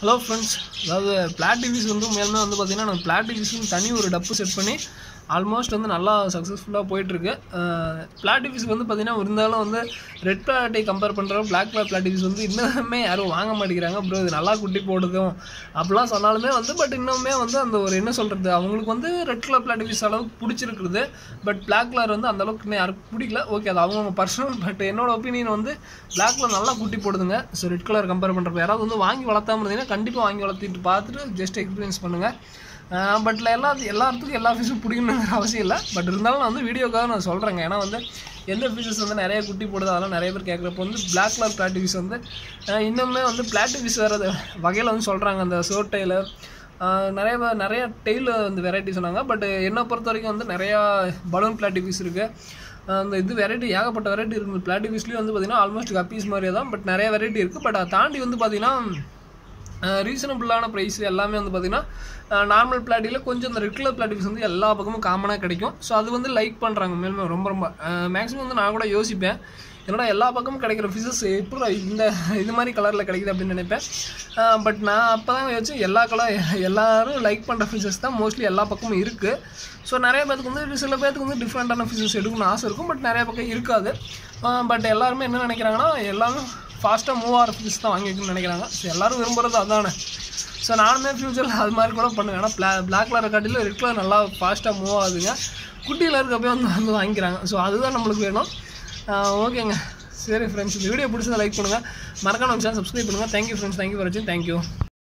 hello friends அதாவது flat TVs வந்து மேலுமே வந்து பார்த்திங்கன்னா நம்ம பிளாட் டிவிஸ்னு தனி ஒரு டப்பு செட் பண்ணி ஆல்மோஸ்ட் வந்து நல்லா சக்ஸஸ்ஃபுல்லாக போயிட்டுருக்கு பிளாட் டிவிஸ் வந்து பார்த்திங்கன்னா இருந்தாலும் வந்து ரெட் பிளாட்டை கம்பேர் பண்ணுற பிளாக் பிளாட் பிளாட் டிவிஸ் வந்து இன்னுமே யாரும் வாங்க மாட்டேங்கிறாங்க ப்ரோ இது நல்லா குட்டி போடுதும் அப்படிலாம் சொன்னாலுமே வந்து பட் இன்னுமே வந்து அந்த ஒரு என்ன சொல்கிறது அவங்களுக்கு வந்து ரெட் கலர் பிளாட் டிவிஸ் அளவுக்கு பிடிச்சிருக்குது பட் பிளாக் கலர் வந்து அந்த அளவுக்கு இன்னும் யாருக்கும் பிடிக்கல ஓகே அது அவங்கவுங்க பர்சனல் பட் என்னோட ஒப்பீனியன் வந்து பிளாக் கலர் நல்லா குட்டி போடுதுங்க ஸோ ரெட் கலர் கம்பேர் பண்ணுறப்ப யாராவது வந்து வாங்கி வளர்த்தாம இருந்தீங்கன்னா கண்டிப்பாக வாங்கி வளர்த்திட்டு பார்த்துட்டு ஜஸ்ட் எக்ஸ்பீரியன்ஸ் பண்ணுங்கள் பட்ல எல்லா எல்லாத்துக்கும் எல்லா ஃபிஷும் பிடிக்கணுங்கிற அவசியம் இல்லை பட் இருந்தாலும் நான் வந்து வீடியோக்காக நான் சொல்கிறேங்க ஏன்னா வந்து எந்த ஃபிஷஸ் வந்து நிறைய குட்டி போடுது அதெல்லாம் நிறைய பேர் கேட்குறப்ப வந்து பிளாக் கலர் பிளாட்டிவிஸ் வந்து அஹ் இன்னுமே வந்து பிளாட்டிவிஸ் வேறு வகையில் வந்து சொல்கிறாங்க அந்த சோட்டையில் நிறைய பேர் நிறைய டெய்ல வந்து வெரைட்டி சொன்னாங்க பட் என்னை பொறுத்த வரைக்கும் வந்து நிறையா பலூன் பிளாட்டிவிஸ் இருக்குது அந்த இது வெரைட்டி ஏகப்பட்ட வெரைட்டி இருக்குது பிளாட்டிவிஸ்லேயும் வந்து பார்த்திங்கன்னா ஆல்மோஸ்ட் கப்பீஸ் மாதிரியே தான் பட் நிறைய வெரைட்டி இருக்குது பட் அதை தாண்டி வந்து பார்த்திங்கன்னா ரீசனபிளான ப்ரைஸ் எல்லாமே வந்து பார்த்திங்கன்னா நார்மல் பிளாட்டியில் கொஞ்சம் இந்த ரெட் கலர் பிளாட்டிக்ஸ் வந்து எல்லா பக்கமும் காமனாக கிடைக்கும் ஸோ அது வந்து லைக் பண்ணுறாங்க மேலுமே ரொம்ப ரொம்ப மேக்ஸிமம் வந்து நான் கூட யோசிப்பேன் என்னடா எல்லா பக்கமும் கிடைக்கிற ஃபிஷஸ் எப்படி இந்த இது மாதிரி கலரில் கிடைக்குது அப்படின்னு நினைப்பேன் பட் நான் அப்போ தான் வச்சு எல்லா கலர் எல்லாரும் லைக் பண்ணுற ஃபிஷஸ் தான் மோஸ்ட்லி எல்லா பக்கமும் இருக்குது ஸோ நிறைய பேருக்கு வந்து சில பேருக்கு வந்து டிஃப்ரெண்ட்டான ஃபிஷஸ் எடுக்கணும்னு ஆசை இருக்கும் பட் நிறைய பக்கம் இருக்காது பட் எல்லாருமே என்ன நினைக்கிறாங்கன்னா எல்லாரும் ஃபாஸ்ட்டாக மூவ் ஆகிற ஃபிஷ் தான் வாங்கி வைக்கணும்னு நினைக்கிறாங்க ஸோ எல்லோரும் விரும்புகிறது அதானே ஸோ நானுமே ஃப்யூச்சரில் அது மாதிரி கூட பண்ணுவேன் ஏன்னா பிளா பிளாக் கலர் காட்டிலும் ரெட் கலர் நல்லா ஃபாஸ்ட்டாக மூவ் ஆகுதுங்க குட்டியில் இருக்கப்போ வந்து வந்து வாங்கிக்கிறாங்க ஸோ அதுதான் நம்மளுக்கு வேணும் ஓகேங்க சரி ஃப்ரெண்ட்ஸ் இந்த வீடியோ பிடிச்சதை லைக் பண்ணுங்கள் மறக்காம சேனல் சப்ஸ்கிரைப் பண்ணுங்கள் தேங்க்யூ ஃப்ரெண்ட்ஸ் தேங்க்யூ ஃபார் வாட்சிங் தேங்க்யூ